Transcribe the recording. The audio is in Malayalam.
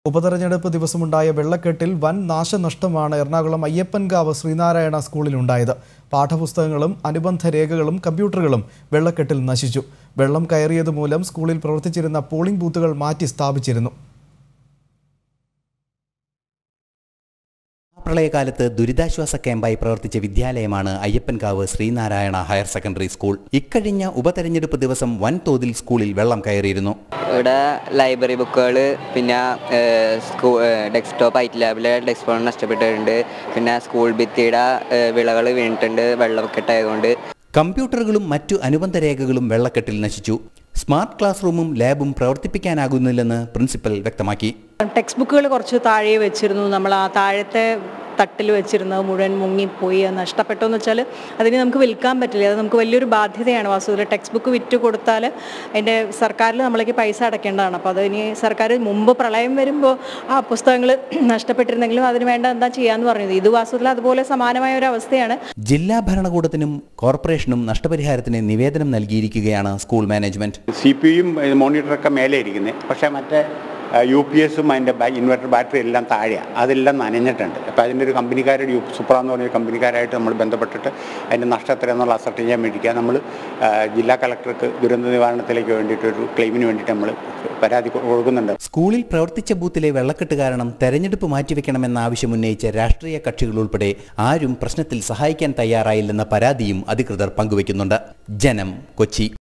ഉപതെരഞ്ഞെടുപ്പ് ദിവസമുണ്ടായ വെള്ളക്കെട്ടിൽ വൻ നാശനഷ്ടമാണ് എറണാകുളം അയ്യപ്പൻകാവ് ശ്രീനാരായണ സ്കൂളിലുണ്ടായത് പാഠപുസ്തകങ്ങളും അനുബന്ധ രേഖകളും കമ്പ്യൂട്ടറുകളും വെള്ളക്കെട്ടിൽ നശിച്ചു വെള്ളം കയറിയത് മൂലം സ്കൂളിൽ പ്രവർത്തിച്ചിരുന്ന പോളിംഗ് ബൂത്തുകൾ മാറ്റി സ്ഥാപിച്ചിരുന്നു പ്രളയകാലത്ത് ദുരിതാശ്വാസ ക്യാമ്പായി പ്രവർത്തിച്ച വിദ്യാലയമാണ് Ayyappankavu Sree Narayana higher secondary school ഇക്കഴിഞ്ഞ ഉപതെരഞ്ഞെടുപ്പ് ദിവസം വൻതോതിൽ സ്കൂളിൽ വെള്ളം കയറിയിരുന്നു ഇവിടെ ലൈബ്രറി ബുക്കുകൾ പിന്നെ സ്കൂ ഡെസ്ക്ടോപ്പ് ഐറ്റ് ലാബിലെ ഡെസ്ക്ടോപ്പ് നഷ്ടപ്പെട്ടിട്ടുണ്ട് പിന്നെ സ്കൂൾ ഭിത്തിയുടെ വിളകൾ വീണിട്ടുണ്ട് വെള്ളക്കെട്ടായതുകൊണ്ട് കമ്പ്യൂട്ടറുകളും മറ്റു അനുബന്ധ രേഖകളും വെള്ളക്കെട്ടിൽ നശിച്ചു സ്മാർട്ട് ക്ലാസ് റൂമും ലാബും പ്രവർത്തിപ്പിക്കാനാകുന്നില്ലെന്ന് പ്രിൻസിപ്പൽ വ്യക്തമാക്കി ടെക്സ്റ്റ് ബുക്കുകൾ കുറച്ച് താഴെ വെച്ചിരുന്നു നമ്മൾ ആ താഴത്തെ തട്ടിൽ വെച്ചിരുന്നത് മുഴുവൻ മുങ്ങിപ്പോയി അത് നഷ്ടപ്പെട്ടു എന്ന് വെച്ചാൽ അതിന് നമുക്ക് വിൽക്കാൻ പറ്റില്ല അത് നമുക്ക് വലിയൊരു ബാധ്യതയാണ് വാസ്തുവിൽ ടെക്സ്റ്റ് ബുക്ക് വിറ്റ് കൊടുത്താൽ അതിൻ്റെ സർക്കാരിൽ നമ്മളേക്ക് പൈസ അടയ്ക്കേണ്ടതാണ് അപ്പോൾ അത് ഇനി സർക്കാർ മുമ്പ് പ്രളയം വരുമ്പോൾ ആ പുസ്തകങ്ങൾ നഷ്ടപ്പെട്ടിരുന്നെങ്കിലും അതിന് വേണ്ട എന്താ ചെയ്യാന്ന് പറഞ്ഞത് ഇത് വാസ്തുവിൽ അതുപോലെ സമാനമായ ഒരു അവസ്ഥയാണ് ജില്ലാ ഭരണകൂടത്തിനും കോർപ്പറേഷനും നഷ്ടപരിഹാരത്തിന് നിവേദനം നൽകിയിരിക്കുകയാണ് സ്കൂൾ മാനേജ്മെന്റ് സി പി യും മോണിറ്ററൊക്കെ മേലെ ഇരിക്കുന്നത് പക്ഷേ മറ്റേ യു പി എസും അതിൻ്റെ ഇൻവെർട്ടർ ബാറ്ററി എല്ലാം താഴെയാണ് അതെല്ലാം നനഞ്ഞിട്ടുണ്ട് അപ്പോൾ അതിൻ്റെ ഒരു കമ്പനിക്കാരുടെ യു സുപ്ര എന്ന് പറഞ്ഞ കമ്പനിക്കാരായിട്ട് നമ്മൾ ബന്ധപ്പെട്ടിട്ട് അതിൻ്റെ നഷ്ടം എത്രയെന്നുള്ള അസർട്ട് ചെയ്യാൻ വേണ്ടിയിട്ട് നമ്മൾ ആ, ജില്ലാ കളക്ടർക്ക് ദുരന്ത നിവാരണത്തിലേക്ക് വേണ്ടിയിട്ട് ഒരു ക്ലെയിമിന് വേണ്ടിയിട്ട് നമ്മൾ പരാതി കൊടുക്കുന്നുണ്ട് സ്കൂളിൽ പ്രവർത്തിച്ച ബൂത്തിലെ വെള്ളക്കെട്ട് കാരണം തെരഞ്ഞെടുപ്പ് മാറ്റിവെക്കണമെന്ന ആവശ്യം ഉന്നയിച്ച രാഷ്ട്രീയ കക്ഷികൾ ഉൾപ്പെടെ ആരും പ്രശ്നത്തിൽ സഹായിക്കാൻ തയ്യാറായില്ലെന്ന പരാതിയും അധികൃതർ പങ്കുവയ്ക്കുന്നുണ്ട് ജനം കൊച്ചി